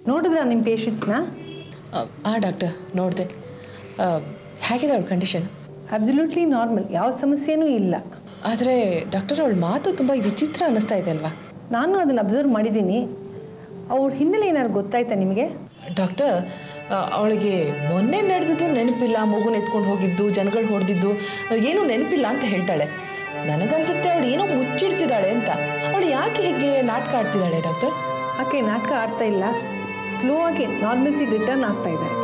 ನೋಡಿದ್ರ ನಿಮ್ಮ ಪೇಷಂಟ್ನ ಹಾಂ ಡಾಕ್ಟರ್ ನೋಡಿದೆ ಹೇಗಿದೆ ಅವಳ ಕಂಡೀಷನ್ ಅಬ್ಸಲ್ಯೂಟ್ಲಿ ನಾರ್ಮಲ್ ಯಾವ ಸಮಸ್ಯೆನೂ ಇಲ್ಲ ಆದರೆ ಡಾಕ್ಟರ್ ಅವಳ ಮಾತು ತುಂಬ ವಿಚಿತ್ರ ಅನ್ನಿಸ್ತಾ ಇದೆ ಅಲ್ವಾ ನಾನು ಅದನ್ನು ಅಬ್ಸರ್ವ್ ಮಾಡಿದ್ದೀನಿ ಅವ್ರ ಹಿನ್ನೆಲೆ ಏನಾದ್ರು ಗೊತ್ತಾಯ್ತಾ ನಿಮಗೆ ಡಾಕ್ಟರ್ ಅವಳಿಗೆ ಮೊನ್ನೆ ನಡೆದಿದ್ದು ನೆನಪಿಲ್ಲ ಮಗುನ ಎತ್ಕೊಂಡು ಹೋಗಿದ್ದು ಜನಗಳು ಹೊಡೆದಿದ್ದು ಏನೂ ನೆನಪಿಲ್ಲ ಅಂತ ಹೇಳ್ತಾಳೆ ನನಗನ್ಸುತ್ತೆ ಅವಳು ಏನೋ ಮುಚ್ಚಿಡ್ತಿದ್ದಾಳೆ ಅಂತ ಅವಳು ಯಾಕೆ ಹೀಗೆ ನಾಟಕ ಆಡ್ತಿದ್ದಾಳೆ ಡಾಕ್ಟರ್ ಆಕೆ ನಾಟಕ ಆಡ್ತಾ ಇಲ್ಲ ಸ್ಲೋ ಆಗಿ ನಾರ್ಮಲ್ಸಿಗೆ ರಿಟರ್ನ್ ಆಗ್ತಾ ಇದ್ದಾರೆ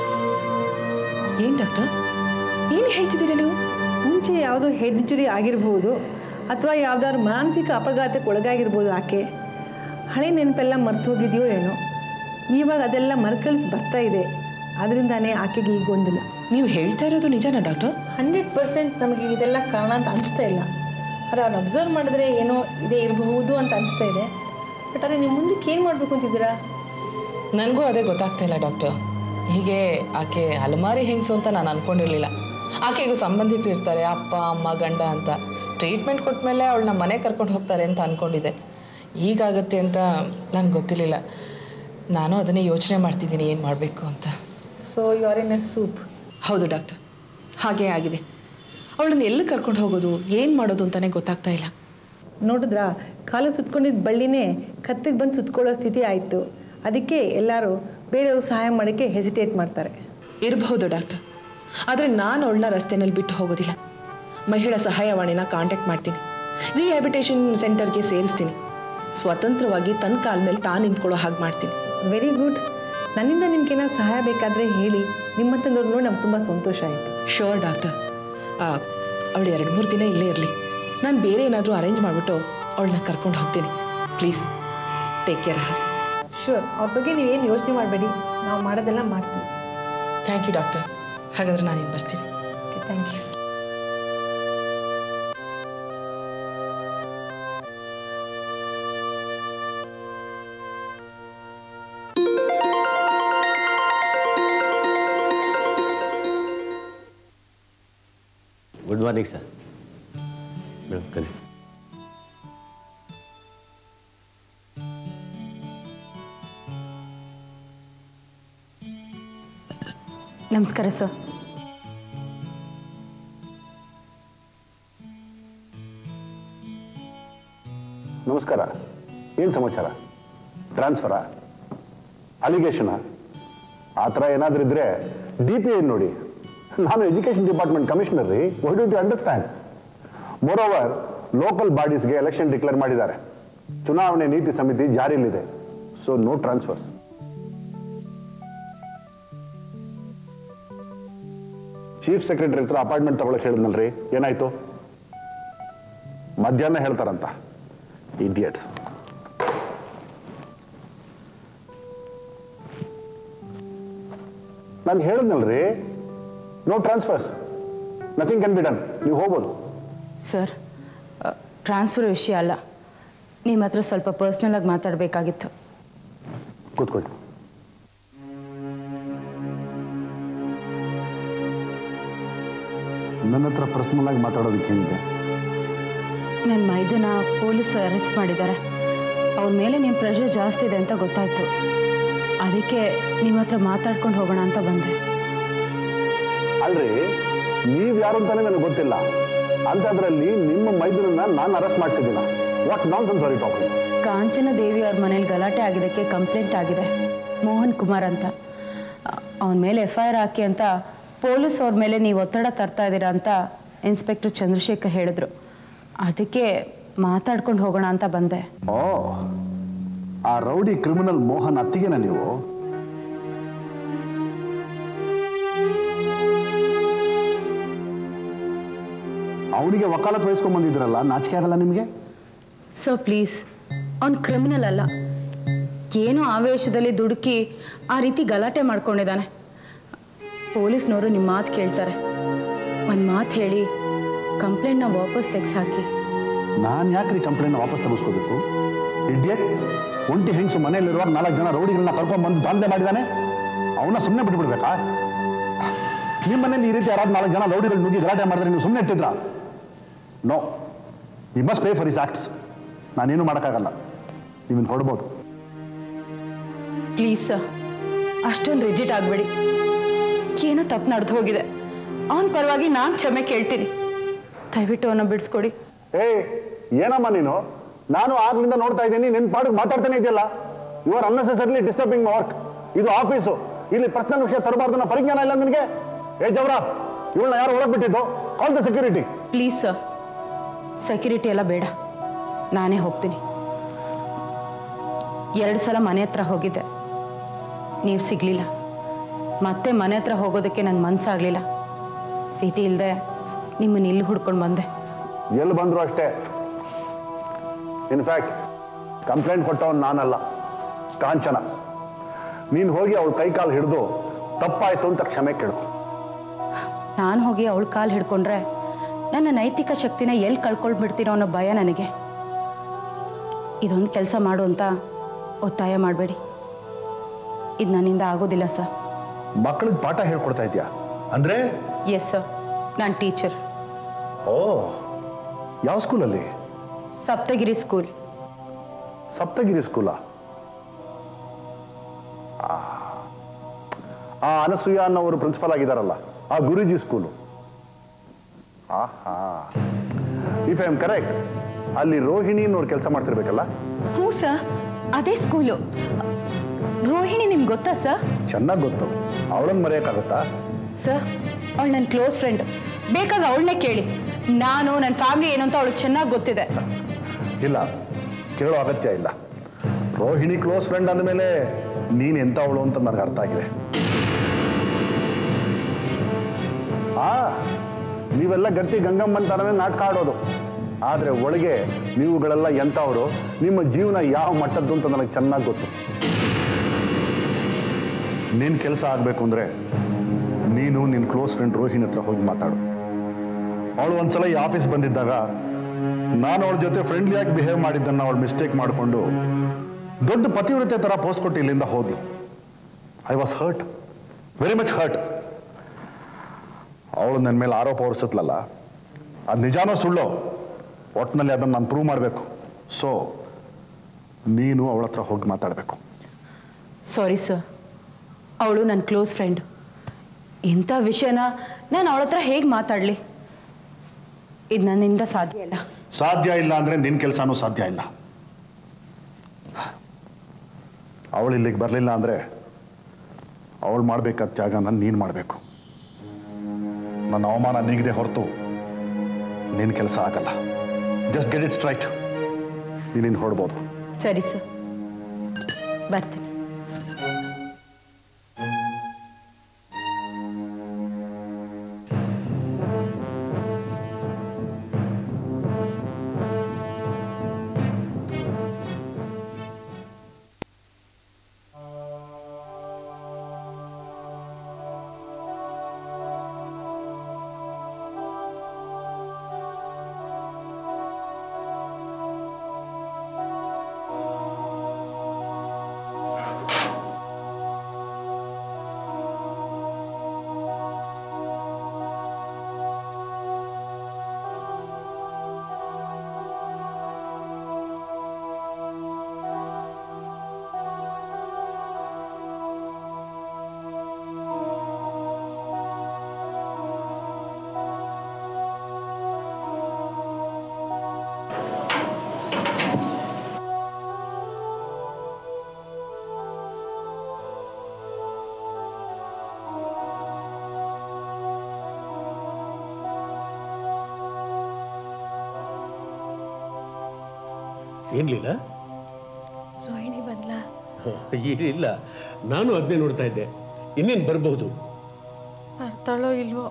ಏನು ಡಾಕ್ಟರ್ ಏನು ಹೇಳ್ತಿದ್ದೀರಾ ನೀವು ಮುಂಚೆ ಯಾವುದೋ ಹೆಡ್ ಇಂಜುರಿ ಆಗಿರ್ಬೋದು ಅಥವಾ ಯಾವ್ದಾದ್ರು ಮಾನಸಿಕ ಅಪಘಾತಕ್ಕೆ ಒಳಗಾಗಿರ್ಬೋದು ಆಕೆ ಹಳೆ ನೆನಪೆಲ್ಲ ಮರ್ತು ಹೋಗಿದೆಯೋ ಏನೋ ಇವಾಗ ಅದೆಲ್ಲ ಮರುಕಳಿಸಿ ಬರ್ತಾ ಇದೆ ಅದರಿಂದಾನೇ ಆಕೆಗೆ ಈಗ ಗೊಂದಲ ನೀವು ಹೇಳ್ತಾ ಇರೋದು ನಿಜನಾ ಡಾಕ್ಟರ್ ಹಂಡ್ರೆಡ್ ಪರ್ಸೆಂಟ್ ನಮಗೆ ಇದೆಲ್ಲ ಕಾರಣ ಅಂತ ಅನಿಸ್ತಾ ಇಲ್ಲ ಆದರೆ ಅವ್ನು ಅಬ್ಸರ್ವ್ ಮಾಡಿದ್ರೆ ಏನೋ ಇದೇ ಇರಬಹುದು ಅಂತ ಅನಿಸ್ತಾ ಇದೆ ಬಟ್ ಆದರೆ ನೀವು ಮುಂದಕ್ಕೆ ಏನು ಮಾಡಬೇಕು ಅಂತಿದ್ದೀರಾ ನನಗೂ ಅದೇ ಗೊತ್ತಾಗ್ತಾ ಇಲ್ಲ ಡಾಕ್ಟರ್ ಹೀಗೆ ಆಕೆ ಅಲಮಾರಿ ಹೆಂಗಸು ಅಂತ ನಾನು ಅನ್ಕೊಂಡಿರ್ಲಿಲ್ಲ ಆಕೆಗೂ ಸಂಬಂಧಿಕರು ಇರ್ತಾರೆ ಅಪ್ಪ ಅಮ್ಮ ಗಂಡ ಅಂತ ಟ್ರೀಟ್ಮೆಂಟ್ ಕೊಟ್ಮೇಲೆ ಅವಳನ್ನ ಮನೆ ಕರ್ಕೊಂಡು ಹೋಗ್ತಾರೆ ಅಂತ ಅಂದ್ಕೊಂಡಿದ್ದೆ ಈಗಾಗತ್ತೆ ಅಂತ ನನಗೆ ಗೊತ್ತಿರಲಿಲ್ಲ ನಾನು ಅದನ್ನೇ ಯೋಚನೆ ಮಾಡ್ತಿದ್ದೀನಿ ಏನು ಮಾಡಬೇಕು ಅಂತ so you are in a soup ಹೌದು ಡಾಕ್ಟರ್ ಹಾಗೇ ಆಗಿದೆ ಅವಳನ್ನ ಎಲ್ಲಿ ಕರ್ಕೊಂಡು ಹೋಗೋದು ಏನು ಮಾಡೋದು ಅಂತಲೇ ಗೊತ್ತಾಗ್ತಾ ಇಲ್ಲ ನೋಡಿದ್ರಾ ಕಾಲು ಸುತ್ಕೊಂಡಿದ್ದ ಬಳ್ಳಿನೇ ಕತ್ತಿಗೆ ಬಂದು ಸುತ್ಕೊಳ್ಳೋ ಸ್ಥಿತಿ ಆಯಿತು ಅದಕ್ಕೆ ಎಲ್ಲರೂ ಬೇರೆಯವರು ಸಹಾಯ ಮಾಡೋಕ್ಕೆ ಹೆಸಿಟೇಟ್ ಮಾಡ್ತಾರೆ ಇರಬಹುದು ಡಾಕ್ಟರ್ ಆದರೆ ನಾನು ಅವಳನ್ನ ರಸ್ತೆನಲ್ಲಿ ಬಿಟ್ಟು ಹೋಗೋದಿಲ್ಲ ಮಹಿಳಾ ಸಹಾಯವಾಣಿನ ಕಾಂಟ್ಯಾಕ್ಟ್ ಮಾಡ್ತೀನಿ ರಿಹ್ಯಾಬಿಟೇಷನ್ ಸೆಂಟರ್ಗೆ ಸೇರಿಸ್ತೀನಿ ಸ್ವತಂತ್ರವಾಗಿ ತನ್ನ ಕಾಲ ಮೇಲೆ ತಾನು ನಿಂತ್ಕೊಳ್ಳೋ ಹಾಗೆ ಮಾಡ್ತೀನಿ ವೆರಿ ಗುಡ್ ನನ್ನಿಂದ ನಿಮ್ಗೆ ಏನಾದ್ರು ಸಹಾಯ ಬೇಕಾದರೆ ಹೇಳಿ ನಿಮ್ಮ ತಂದವ್ರು ನೋಡಿ ನಮ್ಗೆ ತುಂಬ ಸಂತೋಷ ಆಯಿತು ಶೋರ್ ಡಾಕ್ಟರ್ ಅವಳು ಎರಡು ಮೂರು ದಿನ ಇಲ್ಲೇ ಇರಲಿ ನಾನು ಬೇರೆ ಏನಾದರೂ ಅರೇಂಜ್ ಮಾಡಿಬಿಟ್ಟು ಅವಳನ್ನ ಕರ್ಕೊಂಡು ಹೋಗ್ತೀನಿ ಪ್ಲೀಸ್ ಟೇಕ್ ಕೇರ್ ಶೂರ್ ಅವ್ರ ಬಗ್ಗೆ ನೀವೇನು ಯೋಚನೆ ಮಾಡಬೇಡಿ ನಾವು ಮಾಡೋದೆಲ್ಲ ಮಾಡ್ತೀವಿ ಥ್ಯಾಂಕ್ ಯು ಡಾಕ್ಟರ್ ಹಾಗಾದರೆ ನಾನು ಇನ್ನು ಬರ್ತೀನಿ okay thank you good morning sir madam ಕಲಿ ನಮಸ್ಕಾರ ಸರ್ ನಮಸ್ಕಾರ ಏನು ಸಮಾಚಾರ ಟ್ರಾನ್ಸ್ಫರಾ ಅಲಿಗೇಷನಾ ಆ ಥರ ಏನಾದರೂ ಇದ್ದರೆ ಡಿ ಪಿ ಏನು ನೋಡಿ ನಾನು ಎಜುಕೇಷನ್ ಡಿಪಾರ್ಟ್ಮೆಂಟ್ ಕಮಿಷನರ್ ರೀ why don't you understand more over local ಬಾಡೀಸ್ಗೆ ಎಲೆಕ್ಷನ್ ಡಿಕ್ಲೇರ್ ಮಾಡಿದ್ದಾರೆ ಚುನಾವಣೆ ನೀತಿ ಸಮಿತಿ ಜಾರಿಯಲ್ಲಿದೆ so no transfers chief secretary ಹತ್ರ ಅಪಾಯಿಂಟ್ಮೆಂಟ್ ತಗೊಳಕ್ ಹೇಳಿದ್ನಲ್ರಿ ಏನಾಯ್ತು ಮಧ್ಯಾಹ್ನ ಹೇಳ್ತಾರಂತ ಇಡಿಯಟ್ಸ್ ನಾನು ಹೇಳಿದ್ನಲ್ರಿ no transfers nothing can be done ನೀವು ಹೋಗ್ಬೋದು ಸರ್ ಟ್ರಾನ್ಸ್ಫರ್ ವಿಷಯ ಅಲ್ಲ ನಿಮ್ಮ ಹತ್ರ ಸ್ವಲ್ಪ ಪರ್ಸ್ನಲ್ ಆಗಿ ಮಾತಾಡಬೇಕಾಗಿತ್ತು ಕೂತ್ಕೊಳ್ಳಿ ನನ್ನ ಹತ್ರ ಪರ್ಸ್ನಲ್ ಆಗಿ ಮಾತಾಡೋದಕ್ಕೆ ಏನಿದೆ ನನ್ನ ಮೈದನ ಪೊಲೀಸ್ ಅರೆಸ್ಟ್ ಮಾಡಿದ್ದಾರೆ ಅವ್ರ ಮೇಲೆ ನಿಮ್ಮ ಪ್ರೆಷರ್ ಜಾಸ್ತಿ ಇದೆ ಅಂತ ಗೊತ್ತಾಯ್ತು ಅದಕ್ಕೆ ನಿಮ್ಮ ಹತ್ರ ಮಾತಾಡ್ಕೊಂಡು ಹೋಗೋಣ ಅಂತ ಬಂದೆ ಅಲ್ರಿ ನೀವು ಯಾರು ಅಂತಾನೆ ನನಗೆ ಗೊತ್ತಿಲ್ಲ ಅಂಥದ್ರಲ್ಲಿ ನಿಮ್ಮ ಮೈದನನ್ನ ನಾನು ಅರೆಸ್ಟ್ ಮಾಡಿಸಿದ್ದೀನ ವಾಟ್ ನಾನ್ ಸಾರಿ ಟಾಕಿಂಗ್ ಕಾಂಚನ ದೇವಿ ಅವ್ರ ಮನೇಲಿ ಗಲಾಟೆ ಆಗಿದ್ದಕ್ಕೆ ಕಂಪ್ಲೇಂಟ್ ಆಗಿದೆ ಮೋಹನ್ ಕುಮಾರ್ ಅಂತ ಅವನ ಮೇಲೆ ಎಫ್ ಐ ಆರ್ ಹಾಕಿ ಅಂತ ಪೊಲೀಸ್ ಅವ್ರ ಮೇಲೆ ನೀವು ಒತ್ತಡ ತರ್ತಾ ಇದ್ದೀರಾ ಅಂತ ಇನ್ಸ್ಪೆಕ್ಟರ್ ಚಂದ್ರಶೇಖರ್ ಹೇಳಿದ್ರು ಅದಕ್ಕೆ ಮಾತಾಡ್ಕೊಂಡು ಹೋಗೋಣ ಅಂತ ಬಂದೆ ಓ ಆ ರೌಡಿ ಕ್ರಿಮಿನಲ್ ಮೋಹನ್ ಅತ್ತಿಗೆನ ನೀವು ಅವನಿಗೆ ವಕಾಲತ್ ವಹಿಸ್ಕೊಂಡ್ ಬಂದಿದ್ರಲ್ಲ ನಾಚಿಕೆ ಆಗಲ್ಲ ನಿಮಗೆ ಸೊ ಪ್ಲೀಸ್ ಅವ್ನು ಕ್ರಿಮಿನಲ್ ಅಲ್ಲ ಏನೋ ಆವೇಶದಲ್ಲಿ ದುಡುಕಿ ಆ ರೀತಿ ಗಲಾಟೆ ಮಾಡ್ಕೊಂಡಿದ್ದಾನೆ ಪೊಲೀಸ್ನವರು ನಿಮ್ಮ ಮಾತು ಕೇಳ್ತಾರೆ ಒಂದು ಮಾತು ಹೇಳಿ ಕಂಪ್ಲೇಂಟ್ನ ವಾಪಸ್ ತೆಗೆಸಾಕಿ ನಾನು ಯಾಕ್ರಿ ಕಂಪ್ಲೇಂಟ್ ವಾಪಸ್ ತೆಗೆಸ್ಕೋಬೇಕು ಇಡಿಯಟ್ ಒಂಟಿ ಹೆಂಗಸು ಮನೆಯಲ್ಲಿರುವಾಗ ನಾಲ್ಕು ಜನ ರೌಡಿಗಳನ್ನ ಕರ್ಕೊಂಡ್ ಬಂದು ದಾಂಧೆ ಮಾಡಿದಾನೆ ಅವನ್ನ ಸುಮ್ಮನೆ ಬಿಟ್ಬಿಡ್ಬೇಕಾ ನಿಮ್ಮ ಮನೇಲಿ ಈ ರೀತಿ ಯಾರಾದ್ರು ನಾಲ್ಕು ಜನ ರೌಡಿಗಳು ನುಗ್ಗಿ ಗಲಾಟೆ ಮಾಡಿದ್ರೆ ನೀವು ಸುಮ್ಮನೆ ಇರ್ತಿದ್ರಾ no you must pay for his acts ನಾನೇನು ಮಾಡೋಕ್ಕಾಗಲ್ಲ ನೀವಿನ್ ಹೊಡ್ಬೋದು ಪ್ಲೀಸ್ ಸರ್ ಅಷ್ಟೊಂದು ರಿಜಿಟ್ ಆಗಬೇಡಿ ಏನೋ ತಪ್ಪು ನಡೆದು ಹೋಗಿದೆ ಅವನ ಪರವಾಗಿ ನಾನು ಕ್ಷಮೆ ಕೇಳ್ತೀನಿ ದಯವಿಟ್ಟು ಅವನ್ನ ಬಿಡಿಸ್ಕೊಡಿ ಏಯ್ ಏನಮ್ಮ ನೀನು ನಾನು ಆಗ್ಲಿಂದ ನೋಡ್ತಾ ಇದ್ದೀನಿ ನಿನ್ನ ಪಾಡಿಗೆ ಮಾತಾಡ್ತಾನೆ ಇದೆಯಲ್ಲ you are unnecessarily disturbing work ಇದು ಆಫೀಸು ಇಲ್ಲಿ ಪರ್ಸನಲ್ ವಿಷಯ ತರಬಾರ್ದು ಅನ್ನೋ ಪರಿಜ್ಞಾನ ಇಲ್ಲ ನಿನಗೆ ಏ ಜವರ ಇವಳನ್ನ ಯಾರು ಒಳಗೆ ಬಿಟ್ಟಿದ್ದು call the security please sir security ಎಲ್ಲ ಬೇಡ ನಾನೇ ಹೋಗ್ತೀನಿ ಎರಡು ಸಲ ಮನೆ ಹತ್ರ ಹೋಗಿದ್ದೆ ನೀವು ಸಿಗಲಿಲ್ಲ ಮತ್ತೆ ಮನೆ ಹತ್ರ ಹೋಗೋದಕ್ಕೆ ನನ್ನ ಮನಸ್ಸಾಗಲಿಲ್ಲ ಪ್ರೀತಿ ಇಲ್ಲದೆ ನಿಮ್ಮನ್ನ ಇಲ್ಲಿ ಹುಡ್ಕೊಂಡು ಬಂದೆ ಎಲ್ಲಿ ಬಂದ್ರು ಅಷ್ಟೇ ಇನ್ಫ್ಯಾಕ್ಟ್ ಕಂಪ್ಲೇಂಟ್ ಕೊಟ್ಟವನು ನಾನಲ್ಲ ಕಾಂಚನ ನೀನು ಹೋಗಿ ಅವಳ ಕೈ ಕಾಲು ಹಿಡಿದು ತಪ್ಪಾಯ್ತು ಅಂತ ಕ್ಷಮೆ ಕೇಳು ನಾನು ಹೋಗಿ ಅವಳ ಕಾಲು ಹಿಡ್ಕೊಂಡ್ರೆ ನನ್ನ ನೈತಿಕ ಶಕ್ತಿನ ಎಲ್ಲಿ ಕಳ್ಕೊಳ್ಬಿಡ್ತೀನೋ ಅನ್ನೋ ಭಯ ನನಗೆ ಇದೊಂದು ಕೆಲಸ ಮಾಡು ಅಂತ ಒತ್ತಾಯ ಮಾಡಬೇಡಿ ಇದು ನನ್ನಿಂದ ಆಗೋದಿಲ್ಲ ಸರ್ ಮಕ್ಕಳಿಗೆ ಪಾಠ ಹೇಳ್ಕೊಡ್ತಾ ಇದೆಯಾ ಅಂದ್ರೆ ಎಸ್ ಸರ್ ನಾನು ಟೀಚರ್ ಓ ಯಾವ ಸ್ಕೂಲಲ್ಲಿ ಸಪ್ತಗಿರಿ ಸ್ಕೂಲ್ ಸಪ್ತಗಿರಿ ಸ್ಕೂಲಾ ಆ. ಆ ಅನಸೂಯ ಅನ್ನೋರು ಪ್ರಿನ್ಸಿಪಲ್ ಆಗಿದಾರಲ್ಲ ಆ ಗುರುಜಿ ಸ್ಕೂಲು ಆಹಾ ಇಫ್ ಐ ಆಮ್ ಕರೆಕ್ಟ್ ಅಲ್ಲಿ ರೋಹಿಣಿ ಅನ್ನೋರು ಕೆಲಸ ಮಾಡ್ತಿರ್ಬೇಕಲ್ಲ ಹ್ಞೂ ಸರ್ ಅದೇ ಸ್ಕೂಲು ರೋಹಿಣಿ ನಿಮ್ಗೆ ಗೊತ್ತಾ ಸರ್ ಚೆನ್ನಾಗಿ ಗೊತ್ತು ಅವಳನ್ನ ಮರೆಯೋಕ್ಕಾಗತ್ತಾ ಸರ್ ಅವಳು ನನ್ನ ಕ್ಲೋಸ್ ಫ್ರೆಂಡ್ ಬೇಕಾದ್ರೆ ಅವಳನ್ನೇ ಕೇಳಿ ನಾನು ನನ್ನ ಫ್ಯಾಮಿಲಿ ಏನು ಅಂತ ಅವಳಿಗೆ ಚೆನ್ನಾಗಿ ಗೊತ್ತಿದೆ ಇಲ್ಲ ಕೇಳೋ ಅಗತ್ಯ ಇಲ್ಲ ರೋಹಿಣಿ ಕ್ಲೋಸ್ ಫ್ರೆಂಡ್ ಅಂದಮೇಲೆ ನೀನು ಎಂಥವಳು ಅಂತ ನನಗೆ ಅರ್ಥ ಆಗಿದೆ ಆ ನೀವೆಲ್ಲ ಗಟ್ಟಿ ಗಂಗಮ್ಮನ ಥರನೇ ನಾಟಕ ಆಡೋದು ಆದರೆ ಒಳಗೆ ನೀವುಗಳೆಲ್ಲ ಎಂಥವ್ರು ನಿಮ್ಮ ಜೀವನ ಯಾವ ಮಟ್ಟದ್ದು ಅಂತ ನನಗೆ ಚೆನ್ನಾಗಿ ಗೊತ್ತು ನಿನ್ನ ಕೆಲಸ ಆಗಬೇಕು ಅಂದರೆ ನೀನು ನಿನ್ನ ಕ್ಲೋಸ್ ಫ್ರೆಂಡ್ ರೋಹಿಣಿ ಹತ್ರ ಹೋಗಿ ಮಾತಾಡು ಅವಳು ಒಂದ್ಸಲ ಈ ಆಫೀಸ್ ಬಂದಿದ್ದಾಗ ನಾನು ಅವಳ ಜೊತೆ ಫ್ರೆಂಡ್ಲಿಯಾಗಿ ಬಿಹೇವ್ ಮಾಡಿದ್ದನ್ನು ಅವಳು ಮಿಸ್ಟೇಕ್ ಮಾಡಿಕೊಂಡು ದೊಡ್ಡ ಪತಿವ್ರತೆ ಥರ ಪೋಸ್ಟ್ ಕೊಟ್ಟು ಇಲ್ಲಿಂದ ಹೋದ್ಲು I was hurt very much hurt ಅವಳು ನನ್ನ ಮೇಲೆ ಆರೋಪ ಹೊರಿಸತ್ಲಲ್ಲ ಅದು ನಿಜಾನೋ ಸುಳ್ಳೋ ಒಟ್ಟಿನಲ್ಲಿ ಅದನ್ನು ನಾನು ಪ್ರೂವ್ ಮಾಡಬೇಕು ಸೊ ನೀನು ಅವಳ ಹತ್ರ ಹೋಗಿ ಮಾತಾಡಬೇಕು ಸಾರಿ ಸರ್ ಅವಳು ನನ್ನ ಕ್ಲೋಸ್ ಫ್ರೆಂಡ್ ಇಂಥ ವಿಷಯನ ನಾನು ಅವಳ ಹತ್ರ ಹೇಗೆ ಮಾತಾಡಲಿ ಇದು ನನ್ನಿಂದ ಸಾಧ್ಯ ಇಲ್ಲ ಸಾಧ್ಯ ಇಲ್ಲ ಅಂದರೆ ನಿನ್ನ ಕೆಲಸನೂ ಸಾಧ್ಯ ಇಲ್ಲ ಅವಳು ಇಲ್ಲಿಗೆ ಬರಲಿಲ್ಲ ಅಂದರೆ ಅವಳು ಮಾಡಬೇಕಾದ ತ್ಯಾಗನ ನೀನು ಮಾಡಬೇಕು ನನ್ನ ಅವಮಾನ ನೀಗಿದೆ ಹೊರತು ನಿನ್ನ ಕೆಲಸ ಆಗಲ್ಲ ಜಸ್ಟ್ ಗೆಟ್ ಇಟ್ ಸ್ಟ್ರೈಟ್ ನೀನಿನ್ನು ಹೊಡ್ಬೋದು ಸರಿ ಸರ್ ಬರ್ತೀನಿ ಏನ್ಲಿಲ್ಲ ರೋಹಿಣಿ ಬಂದ್ಲ ಏನಿಲ್ಲ ನಾನು ಅದನ್ನೇ ನೋಡ್ತಾ ಇದ್ದೆ ಇನ್ನೇನು ಬರಬಹುದು ಬರ್ತಾಳೋ ಇಲ್ವೋ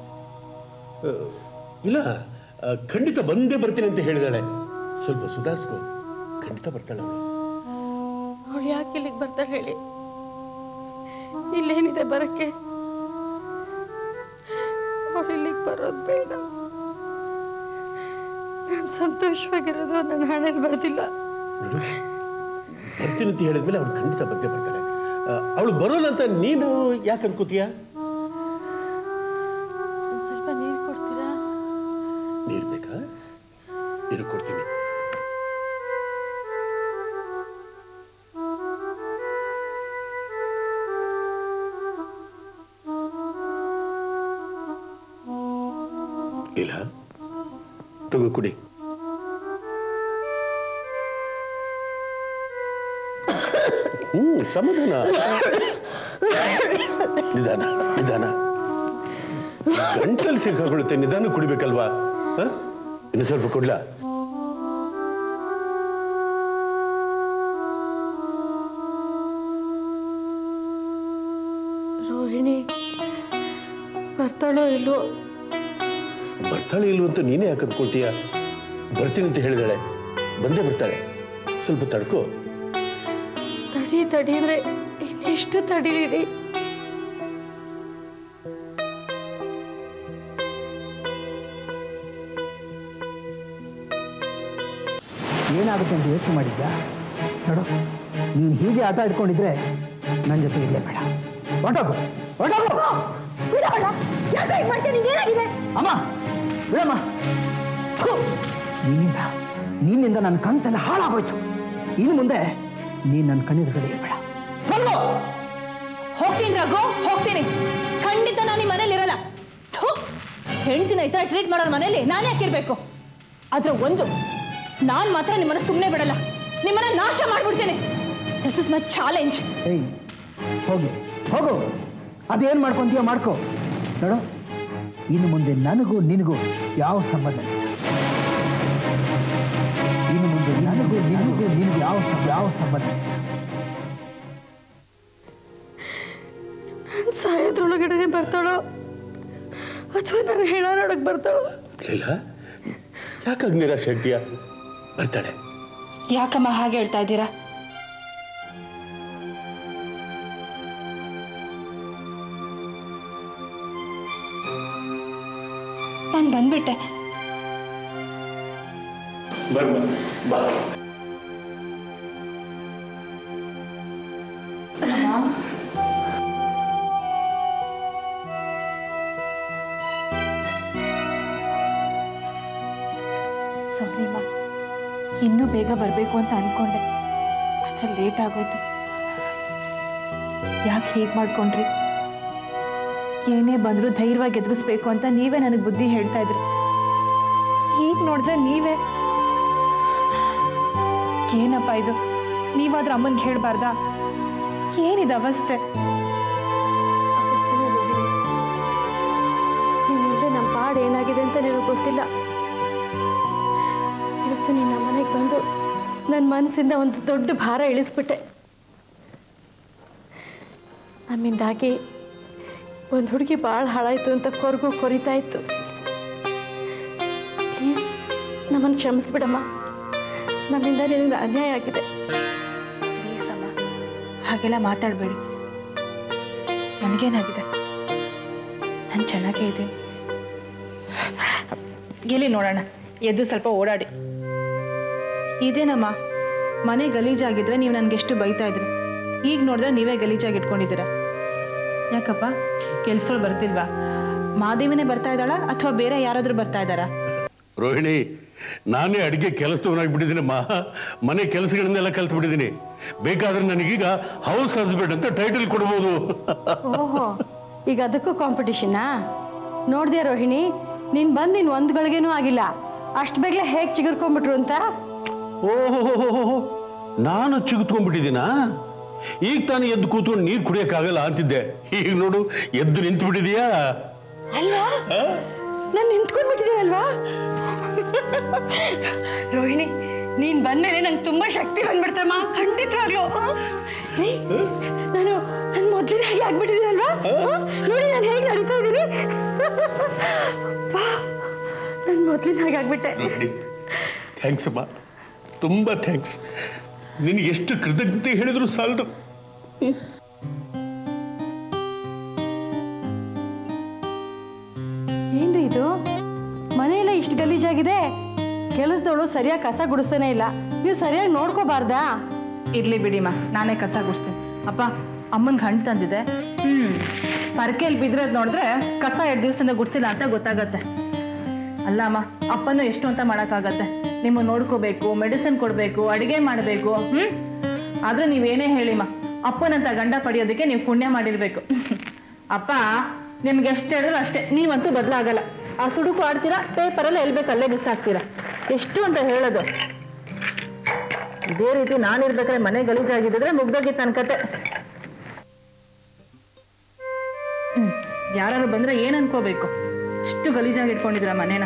ಇಲ್ಲ ಆ, ಖಂಡಿತ ಬಂದೇ ಬರ್ತೀನಿ ಅಂತ ಹೇಳಿದಾಳೆ ಸ್ವಲ್ಪ ಸುಧಾರಿಸ್ಕೊ ಖಂಡಿತ ಬರ್ತಾಳೆ ಅವಳು ಅವಳು ಯಾಕೆ ಇಲ್ಲಿಗೆ ಬರ್ತಾಳೆ ಹೇಳಿ ಇಲ್ಲೇನಿದೆ ಬರಕ್ಕೆ ಅವಳು ಇಲ್ಲಿಗೆ ಬರೋದು ಬೇಡ ನಾನು ಸಂತೋಷವಾಗಿರೋದು ನನ್ನ ಹಣೆಯಲ್ಲಿ ಬರ್ದಿಲ್ಲ ನೋಡು ಬರ್ತೀನಿ ಅಂತ ಹೇಳಿದ್ಮೇಲೆ ಅವಳು ಖಂಡಿತ ಬಂದೇ ಬರ್ತಾಳೆ ಅವಳು ಬರೋಲ್ಲ ಅಂತ ನೀನು ಯಾಕೆ ಅನ್ಕೋತೀಯ ಒಂದು ಸ್ವಲ್ಪ ನೀರು ಕೊಡ್ತೀರಾ ನೀರು ಬೇಕಾ ನೀರು ಕೊಡ್ತೀನಿ ಇಲ್ಲ ತಗೋ ಕುಡಿ ಹ್ಮ್ ಸಮಾಧಾನ ನಿಧಾನ ನಿಧಾನ ಗಂಟಲ್ಲಿ ಸಿಕ್ಕಾಕೊಳ್ಳುತ್ತೆ ನಿಧಾನ ಕುಡಿಬೇಕಲ್ವಾ ಹ? ಇನ್ನು ಸ್ವಲ್ಪ ಕೊಡ್ಲಾ ರೋಹಿಣಿ ಬರ್ತಾಳೋ ಇಲ್ವೋ ಬರ್ತಾಳೆ ಇಲ್ವ ಅಂತ ನೀನೇ ಯಾಕೆ ಅಂದ್ಕೊಳ್ತೀಯ ಬರ್ತೀನಿ ಅಂತ ಹೇಳಿದಾಳೆ ಬಂದೇ ಬರ್ತಾಳೆ ಸ್ವಲ್ಪ ತಡ್ಕೋ ತಡಿ ತಡೀದ್ರೆ ಇನ್ನೆಷ್ಟು ತಡೀರಿ ಏನಾಗುತ್ತೆ ಅಂತ ಯೋಚನೆ ಮಾಡಿದ್ಯಾ ನೋಡು ನೀನು ಹೀಗೆ ಆಟ ಆಡ್ಕೊಂಡಿದ್ರೆ ನನ್ನ ಜೊತೆ ಇರಲೇ ಬೇಡ ಹೊರಟೋಗು ಹೊರಟೋಗು ಅಮ್ಮ ಬಿಡಮ್ಮ ಥು, ನಿನ್ನಿಂದ ನಿನ್ನಿಂದ ನನ್ನ ಕನಸೆಲ್ಲ ಹಾಳಾಗೋಯ್ತು ಇನ್ನು ಮುಂದೆ ನೀನು ನನ್ನ ಕಣ್ಣೆದುರುಗಡೆ ಇರಬೇಡ ತೊಲಗು ಹೋಗ್ತೀನಿ ರಘು ಹೋಗ್ತೀನಿ ಖಂಡಿತ ನಾನು ಈ ಮನೇಲಿ ಇರಲ್ಲ ಥು, ಹೆಂಡ್ತಿನ ಈ ಥರ ಟ್ರೀಟ್ ಮಾಡೋರ್ ಮನೇಲಿ ನಾನೇ ಹಾಕಿರ್ಬೇಕು ಆದ್ರೆ ಒಂದು ನಾನು ಮಾತ್ರ ನಿಮ್ಮನ್ನ ಸುಮ್ಮನೆ ಬಿಡಲ್ಲ ನಿಮ್ಮನ್ನ ನಾಶ ಮಾಡ್ಬಿಡ್ತೀನಿ ದಿಸ್ ಇಸ್ ಮೈ ಚಾಲೆಂಜ್ ಏಯ್ ಹೋಗಿ ಹೋಗು ಅದೇನು ಮಾಡ್ಕೊಂತೀಯೋ ಮಾಡ್ಕೋ ನೋಡು ಇನ್ನು ಮುಂದೆ ನನಗೂ ನಿನಗೂ ಯಾವ ಸಂಬಂಧ ಇಲ್ಲ. ಇನ್ನು ಮುಂದೆ ನನಗೂ ನಿನಗೂ ನಿನಗೂ ಯಾವ ಸಂ- ಯಾವ ಸಂಬಂಧ ಇಲ್ಲ. ಸಾಯೋದ್ರೊಳಗಡೆನೆ ಬರ್ತಾಳೋ ಅಥವಾ ನಾನು ಹೆಣ ನೋಡಕ್ ಬರ್ತಾಳೋ ಇಲ್ಲ ಯಾಕಾಗ ನಿರಾಶೆ ಆಗ್ತೀಯ ಬರ್ತಾಳೆ ಯಾಕಮ್ಮ ಹಾಗೆ ಹೇಳ್ತಾ ಇದ್ದೀರಾ ನಾನು ಬಂದ್ಬಿಟ್ಟೆ ಬರ್ಮ ಬಾ ಸಾರಿಮ್ಮ ಇನ್ನೂ ಬೇಗ ಬರಬೇಕು ಅಂತ ಅನ್ಕೊಂಡೆ ಆದರೆ ಲೇಟ್ ಆಗೋಯ್ತು ಯಾಕೆ ಹೀಗೆ ಮಾಡ್ಕೊಂಡ್ರಿ ಏನೇ ಬಂದರೂ ಧೈರ್ಯವಾಗಿ ಎದುರಿಸ್ಬೇಕು ಅಂತ ನೀವೇ ನನಗೆ ಬುದ್ಧಿ ಹೇಳ್ತಾ ಇದ್ರಿ ಈಗ ನೋಡಿದ್ರೆ ನೀವೇ ಏನಪ್ಪ ಇದು ನೀವಾದ್ರೂ ಅಮ್ಮನಿಗೆ ಹೇಳ್ಬಾರ್ದಾ ಏನಿದೆ ಅವಸ್ಥೆ ನೀನಿಲ್ಲದೆ ನಮ್ಮ ಪಾಡು ಏನಾಗಿದೆ ಅಂತ ನಿನಗೆ ಗೊತ್ತಿಲ್ಲ ಇವತ್ತು ನಿನ್ನ ಮನೆಗೆ ಬಂದು ನನ್ನ ಮನಸ್ಸಿಂದ ಒಂದು ದೊಡ್ಡ ಭಾರ ಇಳಿಸ್ಬಿಟ್ಟೆ ನಮ್ಮಿಂದಾಗಿ ಒಂದು ಹುಡುಗಿ ಭಾಳ ಹಾಳಾಯ್ತು ಅಂತ ಕೊರಗು ಕೊರಿತಾ ಇತ್ತು ಪ್ಲೀಸ್ ನಮ್ಮನ್ನು ಕ್ಷಮಿಸ್ಬಿಡಮ್ಮ ನಮ್ಮಿಂದ ನಿನಗೆ ಅನ್ಯಾಯ ಆಗಿದೆ ಪ್ಲೀಸ್ ಅಮ್ಮ ಹಾಗೆಲ್ಲ ಮಾತಾಡಬೇಡಿ ನನಗೇನಾಗಿದೆ ನಾನು ಚೆನ್ನಾಗೇ ಇದ್ದೀನಿ ಎಲ್ಲಿ ನೋಡೋಣ ಎದ್ದು ಸ್ವಲ್ಪ ಓಡಾಡಿ ಇದೇನಮ್ಮ ಮನೆ ಗಲೀಜಾಗಿದ್ರೆ ನೀವು ನನಗೆಷ್ಟು ಬೈತಾ ಇದ್ರಿ ಈಗ ನೋಡಿದ್ರೆ ನೀವೇ ಗಲೀಜಾಗಿ ಇಟ್ಕೊಂಡಿದ್ದೀರಾ ಯಾಕಪ್ಪ ಕೆಲ್ಸದವ್ರು ಬರ್ತಿಲ್ವಾ ಮಾದೇವಿನೇ ಬರ್ತಾ ಇದ್ದಾಳಾ ಅಥವಾ ಬೇರೆ ಯಾರಾದರೂ ಬರ್ತಾ ಇದ್ದಾರಾ ರೋಹಿಣಿ ನಾನೇ ಅಡಿಗೆ ಕೆಲಸದವನಾಗ್ಬಿಟ್ಟಿದ್ದೀನಮ್ಮ ಮನೆ ಕೆಲಸಗಳನ್ನೆಲ್ಲ ಕಲ್ತು ಬಿಟ್ಟಿದ್ದೀನಿ ಬೇಕಾದ್ರೆ ನನಗೀಗ ಹೌಸ್ ಹಸ್ಬೆಂಡ್ ಅಂತ ಟೈಟಲ್ ಕೊಡ್ಬೋದು ಓಹೋ ಈಗ ಅದಕ್ಕೂ ಕಾಂಪಿಟಿಷನ್ನಾ ನೋಡಿದೆ ರೋಹಿಣಿ ನೀನು ಬಂದು ಇನ್ನು ಒಂದು ಗಳಿಗೆನೂ ಆಗಿಲ್ಲ ಅಷ್ಟು ಬೇಗಲೇ ಹೇಗೆ ಚಿಗುರ್ಕೊಂಡ್ಬಿಟ್ರು ಅಂತ ಓಹೋ ನಾನು ಚಿಗುತ್ಕೊಂಡ್ಬಿಟ್ಟಿದ್ದೀನಾ ಈಗ ತಾನೇ ಎದ್ದು ಕೂತ್ಕೊಂಡು ನೀರು ಕುಡಿಯೋಕ್ಕಾಗಲ್ಲ ಅಂತಿದ್ದೆ ಈಗ ನೋಡು ಎದ್ದು ನಿಂತು ಬಿಟ್ಟಿದೀಯಾ ಅಲ್ವಾ ನಾನು ನಿಂತ್ಕೊಂಡ್ಬಿಟ್ಟಿದ್ದೀನಲ್ವಾ ರೋಹಿಣಿ ನೀನ್ ಬಂದ್ಮೇಲೆ ನಂಗೆ ತುಂಬಾ ಶಕ್ತಿ ಬಂದ್ಬಿಡ್ತಮ್ಮ ಖಂಡಿತವಾಗ್ಲು ರೀ, ನಾನು ನನ್ನ ಮೊದ್ಲಿನ ಹಾಗೆ ಆಗ್ಬಿಟ್ಟಿದ್ದೀನಲ್ವಾ ನೋಡಿ ನಾನು ಹೇಗೆ ನಡೀತಾ ಇದ್ದೀನಿ ನನ್ನ ಮೊದ್ಲಿನ ಹಾಗೆ ಆಗ್ಬಿಟ್ಟೆ ಥ್ಯಾಂಕ್ಸ್ ಅಮ್ಮ ತುಂಬ ಥ್ಯಾಂಕ್ಸ್ ನಿನಗೆ ಎಷ್ಟು ಕೃತಜ್ಞತೆ ಹೇಳಿದ್ರು ಸಾಲದು ಏನ್ರಿ ಇದು ಮನೆಯೆಲ್ಲ ಇಷ್ಟು ಗಲೀಜಾಗಿದೆ ಕೆಲಸದವಳು ಸರಿಯಾಗಿ ಕಸ ಗುಡಿಸ್ತಾನೆ ಇಲ್ಲ ನೀವು ಸರಿಯಾಗಿ ನೋಡ್ಕೋಬಾರ್ದಾ ಇರ್ಲಿ ಬಿಡಿಮ್ಮ ನಾನೇ ಕಸ ಗುಡಿಸ್ತೀನಿ ಅಪ್ಪ ಅಮ್ಮನ್ಗೆ ಹಣ್ಣು ತಂದಿದೆ ಹ್ಮ್ ಪರಕೆಯಲ್ಲಿ ಬಿದ್ರದ್ ನೋಡಿದ್ರೆ ಕಸ ಎರಡು ದಿವಸದಿಂದ ಗುಡಿಸಿಲ್ಲ ಅಂತ ಗೊತ್ತಾಗತ್ತೆ ಅಲ್ಲ ಅಮ್ಮ ಅಪ್ಪನೂ ಎಷ್ಟು ಅಂತ ಮಾಡೋಕ್ಕಾಗತ್ತೆ ನಿಮ್ಮ ನೋಡ್ಕೋಬೇಕು ಮೆಡಿಸಿನ್ ಕೊಡಬೇಕು ಅಡುಗೆ ಮಾಡಬೇಕು ಹ್ಮ್ ಆದ್ರೆ ನೀವೇನೇ ಹೇಳಿಮ್ಮ ಅಪ್ಪನಂತ ಗಂಡ ಪಡೆಯೋದಕ್ಕೆ ನೀವು ಪುಣ್ಯ ಮಾಡಿರ್ಬೇಕು ಅಪ್ಪ ನಿಮ್ಗೆ ಎಷ್ಟು ಹೇಳಿದ್ರು ಅಷ್ಟೇ ನೀವಂತೂ ಬದಲಾಗಲ್ಲ ಆ ಸುಡುಕು ಆಡ್ತೀರಾ ಪೇಪರಲ್ಲಿ ಎಲ್ಬೇಕು ಅಲ್ಲೇ ಬಿಸಾಕ್ತೀರಾ ಎಷ್ಟು ಅಂತ ಹೇಳೋದು ಇದೇ ರೀತಿ ನಾನಿರ್ಬೇಕಾದ್ರೆ ಮನೆ ಗಲೀಜಾಗಿದ್ದಿದ್ರೆ ಮುಗ್ದೋಗಿತ್ತು ನನ್ನ ಕತೆ ಯಾರು ಬಂದ್ರೆ ಏನ್ ಅನ್ಕೋಬೇಕು ಇಷ್ಟು ಗಲೀಜಾಗಿ ಇಟ್ಕೊಂಡಿದ್ರ ಮನೇನ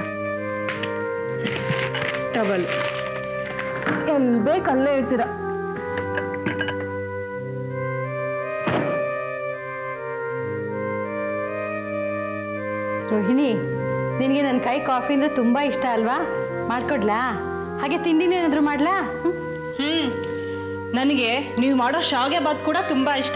ಟವಲ್ ಎಲ್ಲಿ ಬೇಕು ಅಲ್ಲೇ ಇಡ್ತೀರಾ ರೋಹಿಣಿ ನಿನಗೆ ನನ್ನ ಕೈ ಕಾಫಿ ಅಂದರೆ ತುಂಬ ಇಷ್ಟ ಅಲ್ವಾ ಮಾಡ್ಕೊಡ್ಲಾ ಹಾಗೆ ತಿಂಡಿನೂ ಏನಾದರೂ ಮಾಡ್ಲಾ ಹ್ಮ್? ಹ್ಮ್ ನನಗೆ ನೀವು ಮಾಡೋ ಶಾವಿಗೆ ಬಾತ್ ಕೂಡ ತುಂಬಾ ಇಷ್ಟ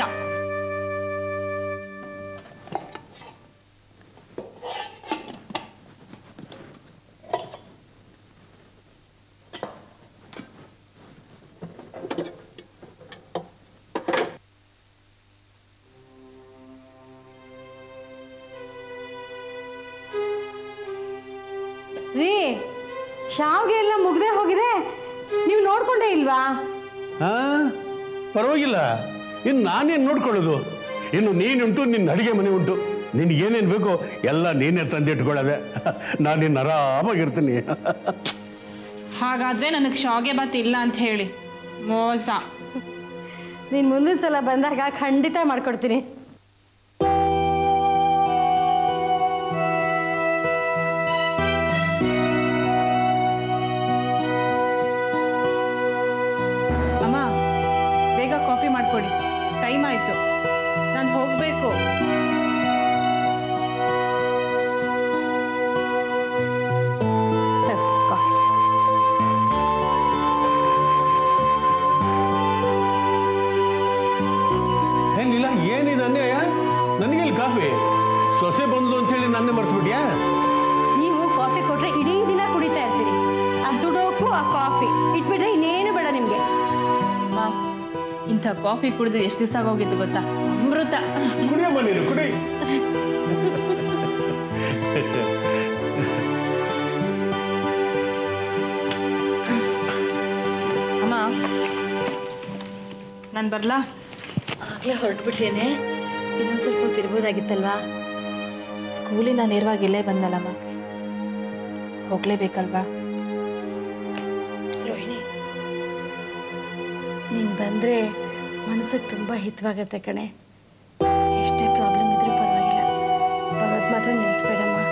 ರೀ ಶಾವ್ಗೆ ಎಲ್ಲ ಮುಗ್ದೇ ಹೋಗಿದೆ ನೀವು ನೋಡ್ಕೊಂಡೇ ಇಲ್ವಾ ಹಾ ಪರವಾಗಿಲ್ಲ ಇನ್ನು ನಾನೇನು ನೋಡ್ಕೊಳ್ಳೋದು ಇನ್ನು ನೀನುಂಟು ನಿನ್ನ ಅಡಿಗೆ ಮನೆ ಉಂಟು ನಿನ್ಗೆ ಏನೇನು ಬೇಕೋ ಎಲ್ಲ ನೀನೇ ತಂದಿಟ್ಕೊಳ್ಳೋದೆ ನಾನು ನಿನ್ನ ಆರಾಮಾಗಿರ್ತೀನಿ ಹಾಗಾದ್ರೆ ನನಗೆ ಶಾವಿಗೆ ಬಾತ್ ಇಲ್ಲ ಅಂತ ಹೇಳಿ ಮೋಸ ನೀನು ಮುಂದಿನ ಸಲ ಬಂದಾಗ ಖಂಡಿತ ಮಾಡ್ಕೊಡ್ತೀನಿ ಅಮ್ಮ ಬೇಗ ಕಾಫಿ ಮಾಡ್ಕೊಡಿ ಟೈಮ್ ಆಯ್ತು ನಾನು ಹೋಗ್ಬೇಕು ತಗೋ, ಕಾಫಿ ಹೇ ಲೀಲಾ ಏನಿದೆ ಅನ್ಯಾಯ ನನಗೆಲ್ಲಿ ಕಾಫಿ ಸೊಸೆ ಬಂದ್ಲು ಅಂತೇಳಿ ನನ್ನೇ ಮರ್ತ್ಬಿಟ್ಯಾ ನೀವು ಕಾಫಿ ಕೊಟ್ರೆ ಇಡೀ ದಿನ ಕುಡಿತಾ ಇರ್ತೀರಿ ಆ ಸುಡೋಕು ಆ ಕಾಫಿ ಇಟ್ಬಿಟ್ರೆ ಇನ್ನೇನು ಬೇಡ ನಿಮಗೆ ಅಮ್ಮ ಇಂಥ ಕಾಫಿ ಕುಡಿದು ಎಷ್ಟು ದಿವಸ ಆಗೋಗಿದ್ದು ಗೊತ್ತಾ ಅಮೃತ ಕುಡಿಯಮ್ಮ ನೀನು ಕುಡಿ ಅಮ್ಮ ನಾನು ಬರ್ಲಾ ಆಗಲೇ ಹೊರಟ್ಬಿಟ್ಟೇನೆ ಇನ್ನೊಂದು ಸ್ವಲ್ಪ ಹೊತ್ತು ಇರ್ಬೋದಾಗಿತ್ತಲ್ವಾ ಸ್ಕೂಲಿಂದ ನೇರವಾಗಿ ಇಲ್ಲೇ ಬಂದಲ್ಲಮ್ಮ ಹೋಗ್ಲೇಬೇಕಲ್ವಾ ರೋಹಿಣಿ ನೀನು ಬಂದರೆ ಮನಸ್ಸಿಗೆ ತುಂಬ ಹಿತವಾಗತ್ತೆ ಕಣೆ ಎಷ್ಟೇ ಪ್ರಾಬ್ಲಮ್ ಇದ್ರೂ ಪರವಾಗಿಲ್ಲ ಬರೋದು ಮಾತ್ರ ನಿಲ್ಲಿಸ್ಬೇಡಮ್ಮ